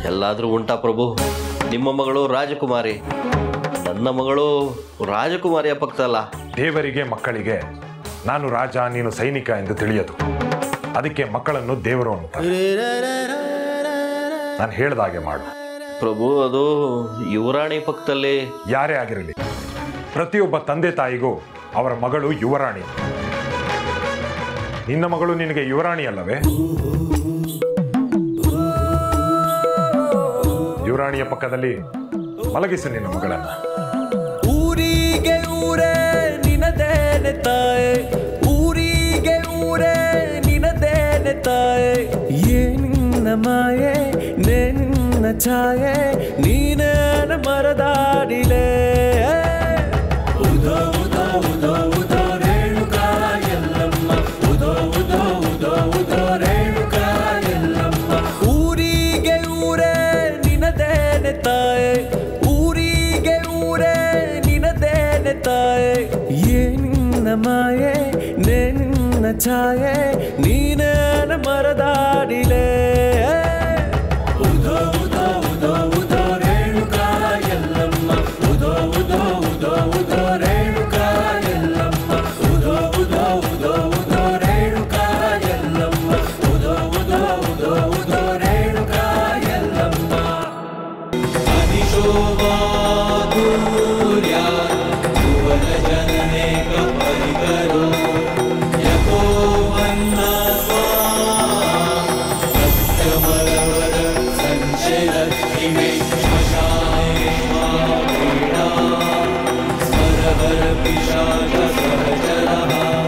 ಎಲ್ಲಾದರೂ ಉಂಟಾ ಪ್ರಭು ನಿಮ್ಮ ಮಗಳು ರಾಜಕುಮಾರಿ ನನ್ನ ಮಗಳು ರಾಜಕುಮಾರಿಯ ಪಕ್ಕದಲ್ಲ ದೇವರಿಗೆ ಮಕ್ಕಳಿಗೆ ನಾನು ರಾಜ ನೀನು ಸೈನಿಕ ಎಂದು ತಿಳಿಯದು ಅದಕ್ಕೆ ಮಕ್ಕಳನ್ನು ದೇವರು ಅನ್ನುತ್ತಾರೆ ನಾನು ಹೇಳ್ದಾಗೆ ಮಾಡು ಪ್ರಭು ಅದು ಯುವರಾಣಿ ಪಕ್ಕದಲ್ಲಿ ಯಾರೇ ಆಗಿರಲಿ ಪ್ರತಿಯೊಬ್ಬ ತಂದೆ ತಾಯಿಗೂ ಅವರ ಮಗಳು ಯುವರಾಣಿ ನಿನ್ನ ಮಗಳು ನಿನಗೆ ಯುವರಾಣಿ ಅಲ್ಲವೇ ಯುವರಾಣಿಯ ಪಕ್ಕದಲ್ಲಿ ಮಲಗಿಸು ನಿನ್ನ ಮಗಳನ್ನ ಊರಿಗೆ ಊರೇ ನಿನದೇನೆ ತಾಯೆ ಊರಿಗೆ ಊರೇ ನಿನದೇನೆ ತಾಯೆ ಏನಿನ್ನ ಮಾಯೆ ನೇ ನಿನ್ನ ಛಾಯೆ ನೀನೇನ ಮರದಾಡಿಲೆ ಉದೋ ಉದೋ ಉದೋ ಉದೋ ರೇಣುಕಾ ಎಲ್ಲಮ್ಮ ಉದೋ ಉದೋ ಉದೋ ಉದೋ ರೇಣುಕಾ ಎಲ್ಲಮ್ಮ ಊರಿಗೆ ಊರೇ ನಿನದೇನೆ ತಾಯೆ ಊರಿಗೆ ಊರೇ ನಿನದೇನೆ ತಾಯೆ ಏನಿನ್ನ ಮಾಯೆ ನೇ ನಿನ್ನ ಛಾಯೆ ನೀನೇನ ಮರದಾಡಿಲೆ ಉದೋ ಉದೋ ಉದೋ ಉದೋ ರೇಣುಕಾ ಎಲ್ಲಮ್ಮ ಉದೋ ಉದೋ ಉದೋ ಉದೋ ರೇಣುಕಾ ಎಲ್ಲಮ್ಮ ಉದೋ ಉದೋ ಉದೋ ಉದೋ ರೇಣುಕಾ ಎಲ್ಲಮ್ಮ ಉದೋ ಉದೋ ಉದೋ ಉದೋ ರೇಣುಕಾ ಎಲ್ಲಮ್ಮ ಅನಿಶೋಭಾಧೂರ್ಯ ಭುವನ ಜನನೆ ಕಪರಿಕರೋ ಯಕೋ ವನ್ನ ಸತ್ಯಮರವರ ಸಂಚರತ್ತಿವೆ ಶ್ಮಶಾನೆ ಮಾವೀಣಾ ಸ್ವರವರ ಪಿಶಾಚ ಸಹಚರಃ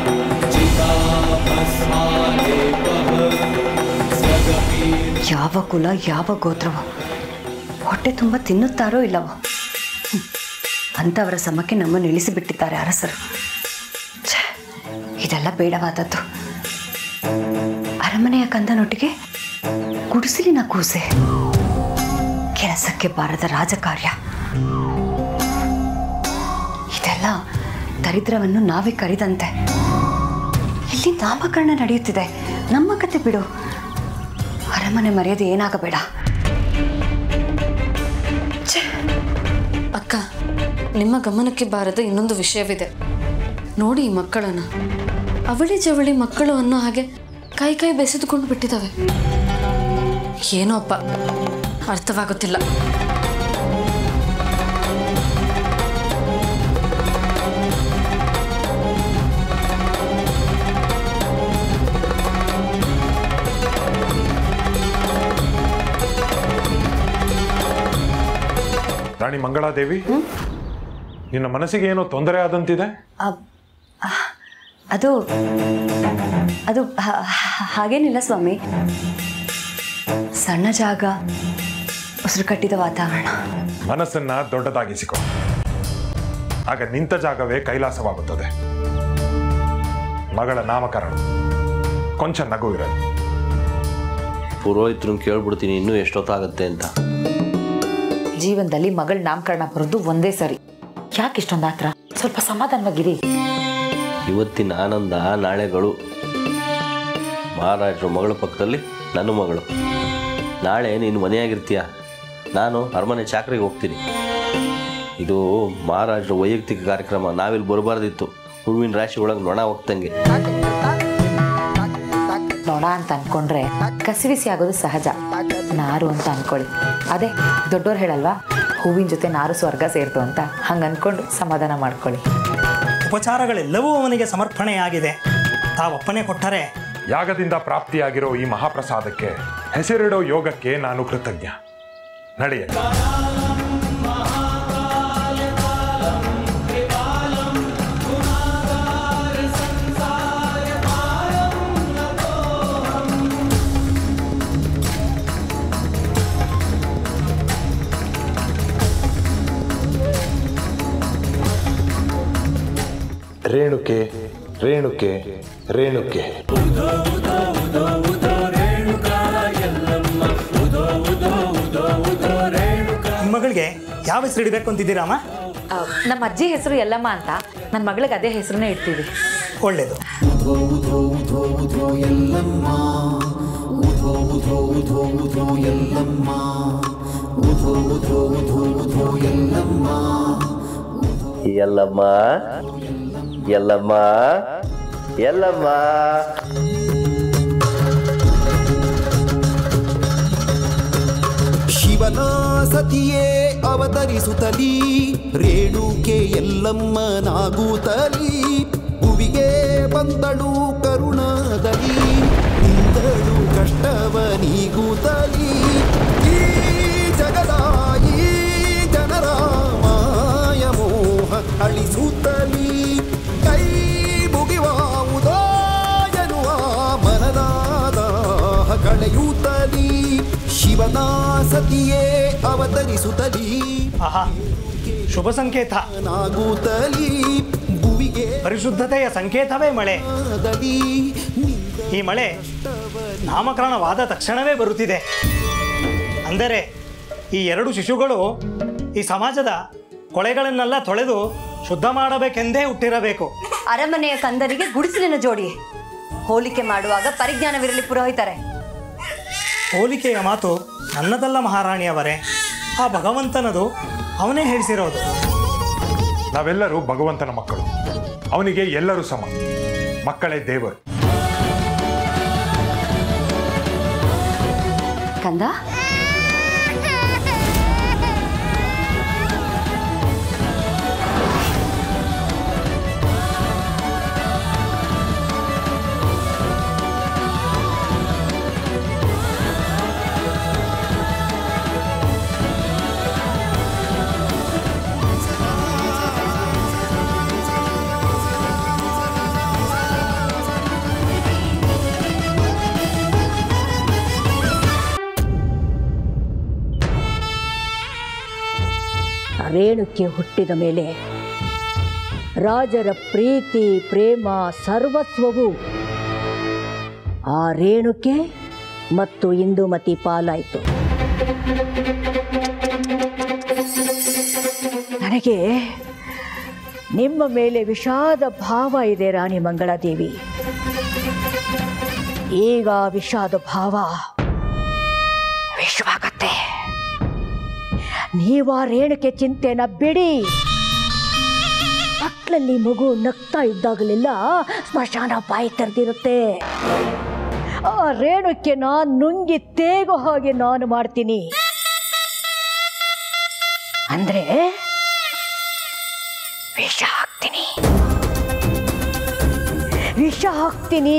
ಚಿತಾಭಸ್ಮಾಲೇಪಃ ಸ್ವಗಪೀ ಯಾವ ಕುಲ ಯಾವ ಗೋತ್ರವೋ ಹೊಟ್ಟೆ ತುಂಬ ತಿನ್ನುತ್ತಾರೋ ಇಲ್ಲವೋ ಹ್ಮ್. ಅಂಥವರ ಸಮಕ್ಕೆ ನಮ್ಮನ್ನು ಇಳಿಸಿಬಿಟ್ಟಿದ್ದಾರೆ ಅರಸರು ಛೆ, ಇದೆಲ್ಲ ಬೇಡವಾದದ್ದು ಅರಮನೆಯ ಕಂದನೊಟ್ಟಿಗೆ ಗುಡಿಸಲಿನ ಕೂಸೆ ಕೆಲಸಕ್ಕೆ ಬಾರದ ರಾಜಕಾರ್ಯ ಇದೆಲ್ಲ ದರಿದ್ರವನ್ನು ನಾವೇ ಕರಿದಂತೆ ಇಲ್ಲಿ ನಾಮಕರಣ ನಡೆಯುತ್ತಿದೆ ನಮ್ಮ ಕತೆ ಬಿಡು ಅರಮನೆ ಮರ್ಯಾದೆ ಏನಾಗಬೇಡ ಅಕ್ಕ ನಿಮ್ಮ ಗಮನಕ್ಕೆ ಬಾರದ ಇನ್ನೊಂದು ವಿಷಯವಿದೆ ನೋಡಿ ಈ ಮಕ್ಕಳನ್ನ ಅವಳಿ ಜವಳಿ ಮಕ್ಕಳು ಅನ್ನೋ ಹಾಗೆ ಕೈ ಕೈ ಬೆಸೆದುಕೊಂಡು ಬಿಟ್ಟಿದ್ದಾವೆ ಏನೋ ಅಪ್ಪ ಅರ್ಥವಾಗುತ್ತಿಲ್ಲ ರಾಣಿ ಮಂಗಳಾದೇವಿ ನಿನ್ನ ಮನಸ್ಸಿಗೆ ಏನೋ ತೊಂದರೆ ಆದಂತಿದೆ ಅಬ್- ಆ, ಅದು ಅದು ಹ- ಹ- ಹಾಗೇನಿಲ್ಲ ಸ್ವಾಮಿ ಸಣ್ಣ ಜಾಗ ಉಸಿರು ಕಟ್ಟಿದ ವಾತಾವರಣ ಮನಸ್ಸನ್ನ ದೊಡ್ಡದಾಗಿಸಿಕೊ ಆಗ ನಿಂತ ಜಾಗವೇ ಕೈಲಾಸವಾಗುತ್ತದೆ ಮಗಳ ನಾಮಕರಣ ಕೊಂಚ ನಗು ಇರಲಿ ಪುರೋಹಿತರನ್ನ ಕೇಳ್ಬಿಡ್ತೀನಿ ಇನ್ನೂ ಎಷ್ಟೊತ್ತಾಗುತ್ತೆ ಅಂತ ಜೀವನದಲ್ಲಿ ಮಗಳ ನಾಮಕರಣ ಬರೋದು ಒಂದೇ ಸರಿ ಯಾಕೆ ಇಷ್ಟೊಂದು ಆತ್ರ ಸ್ವಲ್ಪ ಸಮಾಧಾನವಾಗಿರಿ ಇವತ್ತಿನ ಆನಂದ ನಾಳೆಗಳು ಮಹಾರಾಜರ ಮಗಳ ಪಕ್ಕದಲ್ಲಿ ನನ್ನ ಮಗಳು ನಾಳೆ ನೀನು ಮನೆಯಾಗಿರ್ತೀಯ ನಾನು ಅರಮನೆ ಚಾಕ್ರಿಗೆ ಹೋಗ್ತೀನಿ ಇದು ಮಹಾರಾಜರ ವೈಯಕ್ತಿಕ ಕಾರ್ಯಕ್ರಮ ನಾವಿಲ್ಲಿ ಬರಬಾರ್ದಿತ್ತು ಹೂವಿನ ರಾಶಿ ಒಳಗೆ ನೊಣ ಹೋಗ್ತಂಗೆ ನೋಡ ಅಂತ ಅನ್ಕೊಂಡ್ರೆ ಕಸಿವಿಸಿ ಆಗೋದು ಸಹಜ ನಾರು ಅಂತ ಅನ್ಕೊಳ್ಳಿ ಅದೇ ದೊಡ್ಡೋರು ಹೇಳಲ್ವಾ ಹೂವಿನ ಜೊತೆ ನಾರು ಸ್ವರ್ಗ ಸೇರ್ತು ಅಂತ ಹಂಗೆ ಅನ್ಕೊಂಡು ಸಮಾಧಾನ ಮಾಡ್ಕೊಳ್ಳಿ ಉಪಚಾರಗಳೆಲ್ಲವೂ ಅವನಿಗೆ ಸಮರ್ಪಣೆಯಾಗಿದೆ ತಾವಪ್ಪನೆ ಕೊಟ್ಟರೆ ಯಾಗದಿಂದ ಪ್ರಾಪ್ತಿಯಾಗಿರೋ ಈ ಮಹಾಪ್ರಸಾದಕ್ಕೆ ಹೆಸರಿಡೋ ಯೋಗಕ್ಕೆ ನಾನು ಕೃತಜ್ಞ ನಡೆಯಲಿ ರೇಣುಕೆ ರೇಣುಕೆ ರೇಣುಕೆ ನಿಮ್ಮ ಮಗಳಿಗೆ ಯಾವ ಹೆಸರು ಇಡಬೇಕು ಅಂತಿದ್ದೀರಾಮ ಆ, ನಮ್ಮ ಅಜ್ಜಿ ಹೆಸರು ಎಲ್ಲಮ್ಮ ಅಂತ ನನ್ನ ಮಗಳಿಗೆ ಅದೇ ಹೆಸರನ್ನೇ ಇಡ್ತೀವಿ ಒಳ್ಳೇದು ಉಧೋ ಉಧೋ ಉಧೋ ಎಲ್ಲಮ್ಮ ಉಧೋ ಉಧೋ ಉಧೋ ಉಧೋ ಎಲ್ಲಮ್ಮ ಎಲ್ಲಮ್ಮ ಎಲ್ಲಮ್ಮ ಎಲ್ಲಮ್ಮ ಶಿವನ ಸತಿಯೇ ಅವತರಿಸುತ್ತಲೀ ರೇಣುಕೆ ಎಲ್ಲಮ್ಮನಾಗುತ್ತಲೀ ಭುವಿಗೆ ಬಂದಳು ಕರುಣದಲ್ಲಿ ನಿಂದಳು ಕಷ್ಟವ ನೀಗುತ್ತಲೀ ಈ ಜಗದ ಈ ಜನರ ಮಾಯ ಮೋಹ ಅಳಿಸುತ್ತಲೀ ಕೈ ಮುಗಿವಾವುದೋ ಎನ್ನುವ ಮನದಾದ ಕಳೆಯುತ್ತಲೀ ಶಿವನ ಸತಿಯೇ ಅವತರಿಸುತ್ತಲೀ ಆಹಾ ಶುಭ ಸಂಕೇತ ನಾಗುತ್ತಲೀ ಭುವಿಗೆ ಪರಿಶುದ್ಧತೆಯ ಸಂಕೇತವೇ ಮಳೆ ದಲಿ ಈ ಮಳೆ ನಾಮಕರಣವಾದ ತಕ್ಷಣವೇ ಬರುತ್ತಿದೆ ಅಂದರೆ ಈ ಎರಡು ಶಿಶುಗಳು ಈ ಸಮಾಜದ ಕೊಳೆಗಳನ್ನೆಲ್ಲ ತೊಳೆದು ಶುದ್ಧ ಮಾಡಬೇಕೆಂದೇ ಹುಟ್ಟಿರಬೇಕು ಅರಮನೆಯ ಕಂದರಿಗೆ ಗುಡಿಸಲಿನ ಜೋಡಿ ಹೋಲಿಕೆ ಮಾಡುವಾಗ ಪರಿಜ್ಞಾನವಿರಲಿ ಪುರೋಹಿತರೆ ಹೋಲಿಕೆಯ ಮಾತು ನನ್ನದಲ್ಲ ಮಹಾರಾಣಿಯವರೇ ಆ ಭಗವಂತನದು ಅವನೇ ಹೇಳಿಸಿರೋದು ನಾವೆಲ್ಲರೂ ಭಗವಂತನ ಮಕ್ಕಳು ಅವನಿಗೆ ಎಲ್ಲರೂ ಸಮ ಮಕ್ಕಳೇ ದೇವರು ಕಂದ ರೇಣುಕೆ ಹುಟ್ಟಿದ ಮೇಲೆ ರಾಜರ ಪ್ರೀತಿ ಪ್ರೇಮ ಸರ್ವಸ್ವವು ಆ ರೇಣುಕೆ ಮತ್ತು ಇಂದುಮತಿ ಪಾಲಾಯಿತು ನನಗೆ ನಿಮ್ಮ ಮೇಲೆ ವಿಷಾದ ಭಾವ ಇದೆ ರಾಣಿ ಮಂಗಳಾದೇವಿ ಈಗ ಆ ವಿಷಾದ ಭಾವ ವಿಶ್ವಾಗತ್ತೆ ನೀವು ಆ ರೇಣುಕೆ ಚಿಂತೆನ ಬಿಡಿ ಮಕ್ಕಳಲ್ಲಿ ಮಗು ನಗ್ತಾ ಇದ್ದಾಗಲೆಲ್ಲ ಸ್ಮಶಾನ ಬಾಯಿ ತೆರೆದಿರುತ್ತೆ ಆ ರೇಣುಕೆನ ನುಂಗಿ ತೇಗೋ ಹಾಗೆ ನಾನು ಮಾಡ್ತೀನಿ ಅಂದ್ರೆ ವಿಷ ಹಾಕ್ತೀನಿ ವಿಷ ಹಾಕ್ತೀನಿ